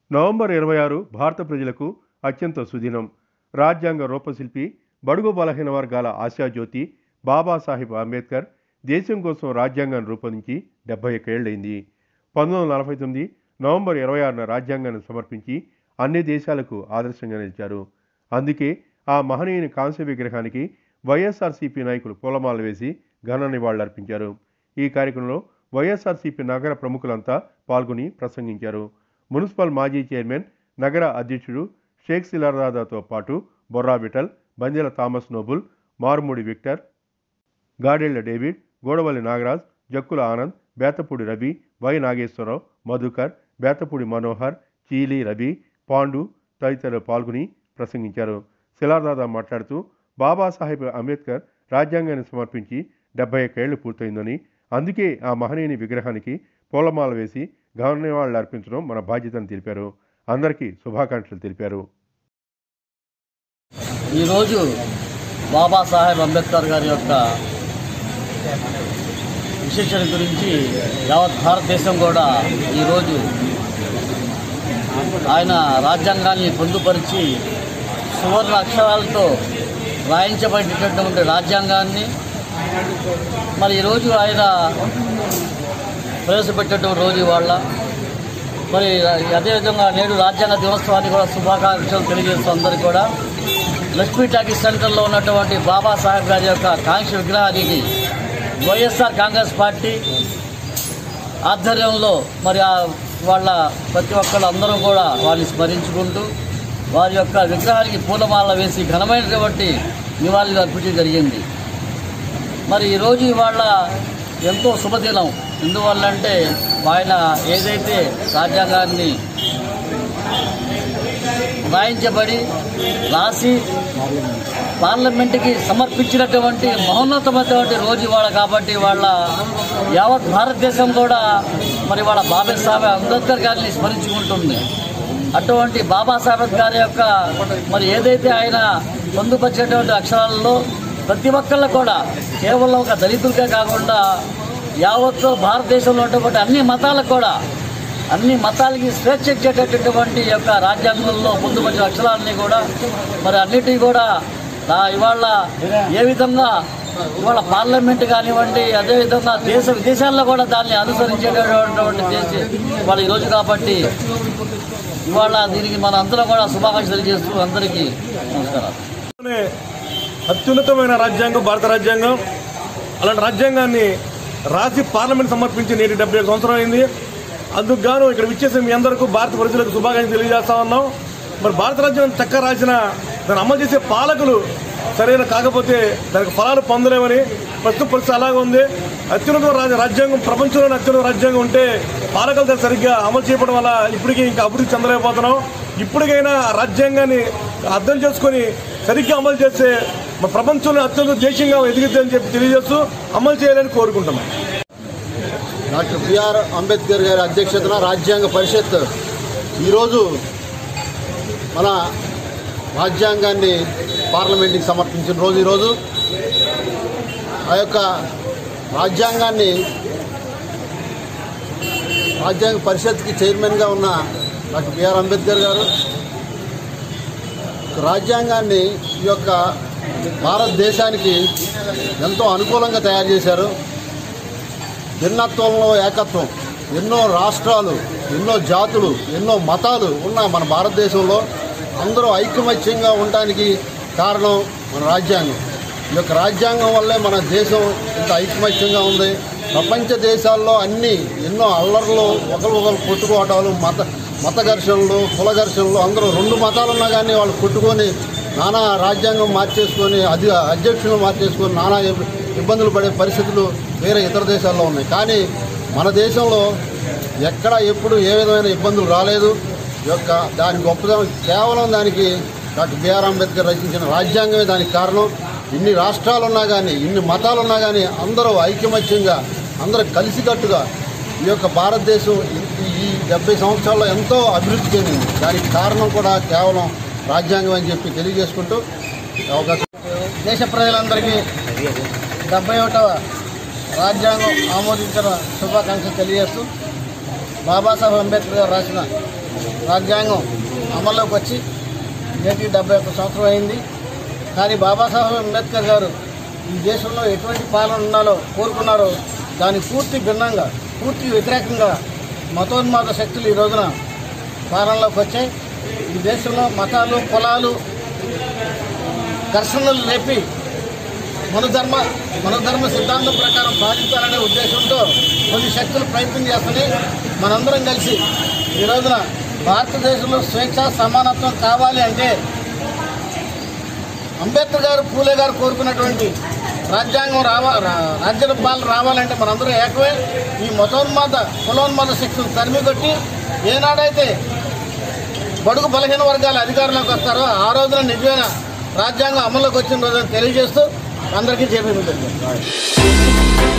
November ఇరవై ఆరు భారత ప్రజలకు అత్యంత సుదినం రాజ్యాంగ రూపశిల్పి బడుగు బలహీన వర్గాల ఆశాజ్యోతి బాబాసాహెబ్ అంబేద్కర్ దేశం కోసం రాజ్యాంగాన్ని రూపొందించి డెబ్బై ఏళ్ళైంది పంతొమ్మిది వందల నలభై తొమ్మిది నవంబర్ ఇరవై ఆరున రాజ్యాంగాన్ని సమర్పించి అన్ని దేశాలకు ఆదర్శంగా నిలిచారు అందుకే ఆ మహనీయుని కాంస్య విగ్రహానికి వైఎస్ఆర్సీపీ నాయకులు పూలమాల వేసి ఘన నివాళులర్పించారు ఈ కార్యక్రమంలో వైఎస్ఆర్సీపీ నగర ప్రముఖులంతా పాల్గొని ప్రసంగించారు మున్సిపల్ మాజీ చైర్మన్ నగర అధ్యక్షుడు షేక్ సిలార్దాదాతో పాటు Borra Vithal Bandela Thomas Noble Marumudi Victor Gadella David Godavalli Nagaraj Jakkula Anand Bethapudi Ravi Y Nageswararao Madhukar Bethapudi Manohar Cheeli Ravi Pandu తదితరులు పాల్గొని ప్రసంగించారు శిలార్దాదా మాట్లాడుతూ బాబాసాహెబ్ అంబేద్కర్ రాజ్యాంగాన్ని సమర్పించి డెబ్బై ఒక్కేళ్లు పూర్తయిందని అందుకే ఆ మహనీయుని విగ్రహానికి పూలమాల వేసి ఘననివాళులు అర్పించడం మన బాధ్యతని తెలిపారు అందరికీ శుభాకాంక్షలు తెలిపారు ఈరోజు బాబాసాహెబ్ అంబేద్కర్ గారి యొక్క విశేషణ గురించి యావత్ భారతదేశం కూడా ఈరోజు ఆయన రాజ్యాంగాన్ని పొందుపరిచి సువర్ణ అక్షరాలతో రాయించబడినటువంటి రాజ్యాంగాన్ని మరి ఈరోజు ఆయన ప్రవేశపెట్టేటువంటి రోజు ఇవాళ మరి అదేవిధంగా నేడు రాజ్యాంగ దినోత్సవాన్ని కూడా శుభాకాంక్షలు తెలియజేస్తూ అందరికీ కూడా లక్ష్మీ టాకీస్ సెంటర్లో ఉన్నటువంటి బాబాసాహెబ్ గారి యొక్క కాంక్ష విగ్రహానికి వైఎస్ఆర్ కాంగ్రెస్ పార్టీ ఆధ్వర్యంలో మరి ఆ వాళ్ళ ప్రతి ఒక్కళ్ళు అందరూ కూడా వారిని స్మరించుకుంటూ వారి యొక్క విగ్రహానికి పూలమాల వేసి ఘనమైనటువంటి నివాళులు అర్పించడం జరిగింది మరి ఈరోజు ఇవాళ ఎంతో శుభదినం ఎందువల్లంటే ఆయన ఏదైతే రాజ్యాంగాన్ని రాయించబడి రాసి పార్లమెంటుకి సమర్పించినటువంటి మహోన్నతమైనటువంటి రోజు ఇవాళ కాబట్టి వాళ్ళ యావత్ భారతదేశం కూడా మరి వాళ్ళ బాబాసాహెబ్ అంబేద్కర్ గారిని స్మరించుకుంటుంది అటువంటి బాబాసాహెబ్ గారి యొక్క మరి ఏదైతే ఆయన పొందుపరిచినటువంటి అక్షరాలలో ప్రతి ఒక్కళ్ళు కూడా కేవలం ఒక దళితులకే కాకుండా యావత్ భారతదేశంలో ఉన్నటువంటి అన్ని మతాలకు కూడా అన్ని మతాలకి స్వేచ్ఛ ఇచ్చేటటువంటి యొక్క రాజ్యాంగంలో పొందుపరిచిన అక్షరాలని కూడా మరి అన్నిటికీ కూడా ఆ ఇవాళ ఏ విధంగా ఇవాళ పార్లమెంట్ కానివ్వండి అదేవిధంగా దేశ విదేశాల్లో కూడా దాన్ని అనుసరించేటటువంటి దేశ ఇవాళ ఈరోజు కాబట్టి ఇవాళ దీనికి మన అందరం కూడా శుభాకాంక్షలు తెలియజేస్తూ అందరికీ నమస్కారం అనే అత్యున్నతమైన రాజ్యాంగం భారత రాజ్యాంగం అలాంటి రాజ్యాంగాన్ని రాసి పార్లమెంట్ సమర్పించి నేటి డెబ్బై ఐదు సంవత్సరం అయింది అందుకు గాను ఇక్కడ విచ్చేసిన మీ అందరికీ భారత ప్రజలకు శుభాకాంక్షలు తెలియజేస్తా ఉన్నాం మరి భారత రాజ్యాంగం చక్కగా రాసిన దాన్ని అమలు చేసే పాలకులు సరైన కాకపోతే దానికి ఫలాలు పొందలేమని ప్రస్తుత పరిస్థితి అలాగే ఉంది అత్యున్నత రాజ్య- రాజ్యాంగం ప్రపంచంలోని అత్యున్నత రాజ్యాంగం ఉంటే పాలకులు దాన్ని సరిగ్గా అమలు చేయడం వల్ల ఇప్పటికీ ఇంకా అభివృద్ధి చెందలేకపోతున్నాం ఇప్పటికైనా ఆ రాజ్యాంగాన్ని అర్థం చేసుకొని సరిగ్గా అమలు చేస్తే మన ప్రపంచంలో అత్యంత దేశంగా ఎదుగుతుందని చెప్పి తెలియజేస్తూ అమలు చేయాలని కోరుకుంటున్నాం డాక్టర్ బిఆర్ అంబేద్కర్ గారి అధ్యక్షతన రాజ్యాంగ పరిషత్ ఈరోజు మన రాజ్యాంగాన్ని పార్లమెంట్కి సమర్పించిన రోజు ఈరోజు ఆ యొక్క రాజ్యాంగాన్ని రాజ్యాంగ పరిషత్కి చైర్మన్గా ఉన్న డాక్టర్ బిఆర్ అంబేద్కర్ గారు రాజ్యాంగాన్ని ఈ యొక్క భారతదేశానికి ఎంతో అనుకూలంగా తయారు చేశారు భిన్నత్వంలో ఏకత్వం ఎన్నో రాష్ట్రాలు ఎన్నో జాతులు ఎన్నో మతాలు ఉన్న మన భారతదేశంలో అందరూ ఐకమత్యంగా ఉండడానికి కారణం మన రాజ్యాంగం ఈ యొక్క రాజ్యాంగం వల్లే మన దేశం ఇంత ఐకమత్యంగా ఉంది ప్రపంచ దేశాల్లో అన్ని ఎన్నో అల్లర్లు ఒకరు ఒకరు కొట్టుకోవటాలు మత మత ఘర్షణలు కుల ఘర్షణలు అందరూ రెండు మతాలు ఉన్నా కానీ వాళ్ళు కొట్టుకొని నానా రాజ్యాంగం మార్చేసుకొని అధి అధ్యక్షులు మార్చేసుకొని నానా ఇబ్- ఇబ్బందులు పడే పరిస్థితులు వేరే ఇతర దేశాల్లో ఉన్నాయి కానీ మన దేశంలో ఎక్కడ ఎప్పుడు ఏ విధమైన ఇబ్బందులు రాలేదు ఈ యొక్క దాని గొప్పదనం కేవలం దానికి డాక్టర్ బిఆర్ అంబేద్కర్ రచించిన రాజ్యాంగమే దానికి కారణం ఇన్ని రాష్ట్రాలు ఉన్నా కానీ ఇన్ని మతాలు ఉన్నా కానీ అందరూ ఐకమత్యంగా అందరూ కలిసికట్టుగా ఈ యొక్క భారతదేశం ఈ- ఈ డెబ్బై సంవత్సరాల్లో ఎంతో అభివృద్ధి చెందింది దానికి కారణం కూడా కేవలం రాజ్యాంగం అని చెప్పి తెలియజేసుకుంటూ ఈ అవకాశం దేశ ప్రజలందరికీ డెబ్బై ఒకటవ రాజ్యాంగం ఆమోదించిన శుభాకాంక్షలు తెలియజేస్తూ బాబాసాహెబ్ అంబేద్కర్ గారు రాసిన రాజ్యాంగం అమల్లోకి వచ్చి నేటికి డెబ్బై ఒక్క సంవత్సరం అయింది కానీ బాబాసాహెబ్ అంబేద్కర్ గారు ఈ దేశంలో ఎటువంటి పాలన ఉండాలో కోరుకున్నారో దానికి పూర్తి భిన్నంగా పూర్తి వ్యతిరేకంగా మతోన్మాద శక్తులు ఈ రోజున పాలనలోకి వచ్చాయి ఈ దేశంలో మతాలు కులాలు ఘర్షణలు రేపి మనధర్మ మనధర్మ సిద్ధాంతం ప్రకారం పాటించాలనే ఉద్దేశంతో కొన్ని శక్తులు ప్రయత్నం చేస్తున్నాయి మనందరం కలిసి ఈ రోజున భారతదేశంలో స్వేచ్ఛ సమానత్వం కావాలి అంటే అంబేద్కర్ గారు పూలే గారు కోరుకున్నటువంటి రాజ్యాంగం రావా రా- రాజ్య పాలన రావాలంటే మనందరం ఏకమే ఈ మతోన్మాద కులోన్మాద శక్తులు తరిమికొట్టి ఏనాడైతే బడుగు బలహీన వర్గాల అధికారంలోకి వస్తారో ఆ రోజున నిజమైన రాజ్యాంగం అమల్లోకి వచ్చిన రోజున తెలియజేస్తూ అందరికీ చెప్పి